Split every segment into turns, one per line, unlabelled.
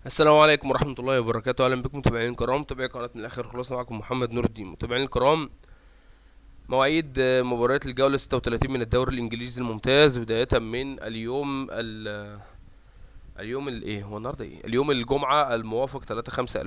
السلام عليكم ورحمة الله وبركاته أهلا بكم متابعين الكرام متابعي قناة من الآخر خلصنا معكم محمد نور الدين متابعين الكرام مواعيد آه، مباريات الجولة 36 من الدوري الإنجليزي الممتاز بداية من اليوم ال اليوم الايه هو النهارده ايه اليوم الجمعة الموافق 3 5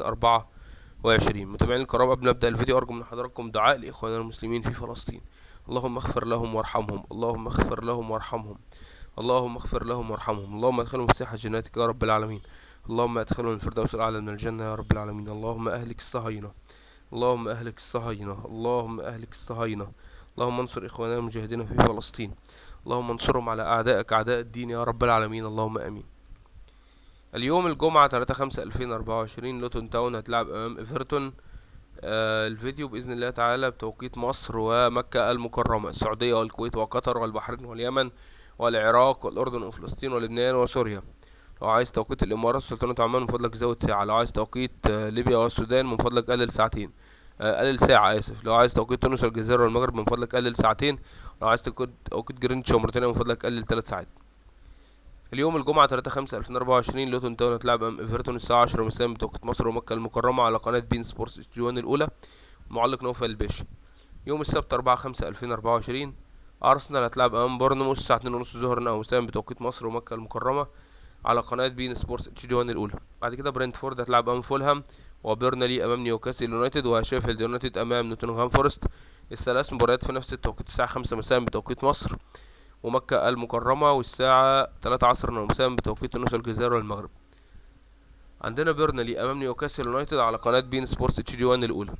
2024 متابعين الكرام قبل ما نبدأ الفيديو أرجو من حضراتكم دعاء لإخواننا المسلمين في فلسطين اللهم اغفر لهم وارحمهم اللهم اغفر لهم وارحمهم اللهم اغفر لهم وارحمهم اللهم ادخلهم في ساحة جناتك يا رب العالمين اللهم ادخلهم الفردوس الأعلى من الجنة يا رب العالمين اللهم أهلك الصهاينة اللهم أهلك الصهاينة اللهم أهلك الصهاينة اللهم انصر إخواننا المجاهدين في فلسطين اللهم انصرهم على أعدائك أعداء الدين يا رب العالمين اللهم آمين اليوم الجمعة 3 5 2024 لوتون تاون هتلعب أمام إيفرتون آه الفيديو بإذن الله تعالى بتوقيت مصر ومكة المكرمة السعودية والكويت وقطر والبحرين واليمن والعراق والأردن وفلسطين ولبنان وسوريا لو عايز توقيت الإمارات وسلطنة عمان من فضلك زود ساعة لو عايز توقيت آه، ليبيا والسودان من فضلك قلل ساعتين آه، قلل ساعة آسف لو عايز توقيت تونس والجزائر والمغرب من فضلك قلل ساعتين لو عايز توقيت توقيت جرينتش وموريتانيا من فضلك قلل تلات ساعات اليوم الجمعة 3 5 2024 لوتون تاون هتلعب أمام إيفرتون الساعة 10 مساء بتوقيت مصر ومكة المكرمة على قناة بين سبورتس استوديوان الأولى معلق نوفل الباشا يوم السبت 4 5 2024 أرسنال هتلعب أمام بورنموث الساعة 2 ونص ظهرا أو مساء بتوقيت مصر ومكة المكرمة على قناة بين سبورتس اتش دي 1 الأولى بعد كده برنتفورد هتلعب أمام فولهام وبيرنلي أمام نيوكاسل يونايتد وشيفيلد يونايتد أمام نوتنغهام فورست الثلاث مباريات في نفس التوقيت الساعة 5 مساء بتوقيت مصر ومكة المكرمة والساعة 3 عصرا مساء بتوقيت تونس والجزائر والمغرب عندنا بيرنلي أمام نيوكاسل يونايتد على قناة بين سبورتس اتش دي 1 الأولى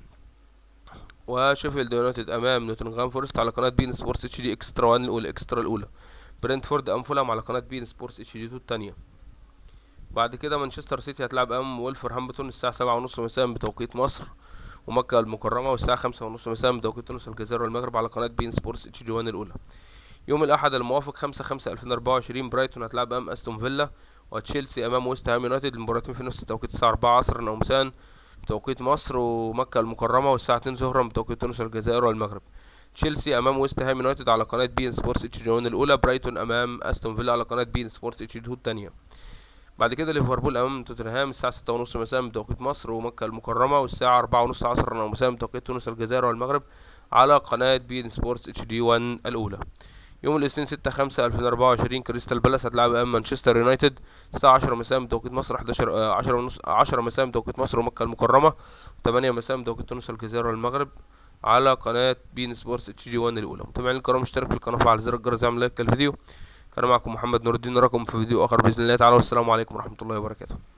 وشيفيلد يونايتد أمام نوتنغهام فورست على قناة بين سبورتس اتش دي اكسترا 1 الأولى اكسترا الأولى برنتفورد أمام فولهام على قناة بين سبورتس اتش دي 2 التانية بعد كده مانشستر سيتي هتلعب امام وولفرهامبتون الساعة سبعة ونص مساء بتوقيت مصر ومكة المكرمة والساعة خمسة ونص مساء بتوقيت تونس والجزائر والمغرب على قناة بين سبورتس اتش دي 1 الأولى يوم الأحد الموافق خمسة خمسة ألفين أربعة وعشرين برايتون هتلعب أمام أستون فيلا وتشيلسي أمام ويست هام يونايتد المباراتين في نفس التوقيت الساعة أربعة عصرا أو مساء بتوقيت مصر ومكة المكرمة والساعة اتنين ظهرا بتوقيت تونس والجزائر والمغرب تشيلسي أمام ويست هام يونايتد على قناة بين سبورتس اتش دي 1 الأولى برايتون أمام أستون فيلا على قناة بين سبورتس اتش دي 2 التانية بعد كده ليفربول امام توتنهام الساعه ستة ونص مساء بتوقيت مصر ومكة المكرمة والساعة أربعة ونص عصرا أو مساء بتوقيت تونس والجزائر والمغرب على قناة بين سبورتس اتش دي 1 الأولى يوم الاثنين ستة خمسة ألفين أربعة وعشرين كريستال بالاس هتلعب أمام مانشستر يونايتد الساعة عشرة مساء بتوقيت مصر حداشر عشرة ونص عشرة مساء بتوقيت مصر ومكة المكرمة تمانية مساء بتوقيت تونس والجزائر والمغرب على قناة بين سبورتس اتش دي 1 الأولى متابعين الكرام اشترك في القناة وفعل زر الجرس يعمل لايك الفيديو كان معكم محمد نور الدين نراكم في فيديو آخر بإذن الله تعالى والسلام عليكم ورحمة الله وبركاته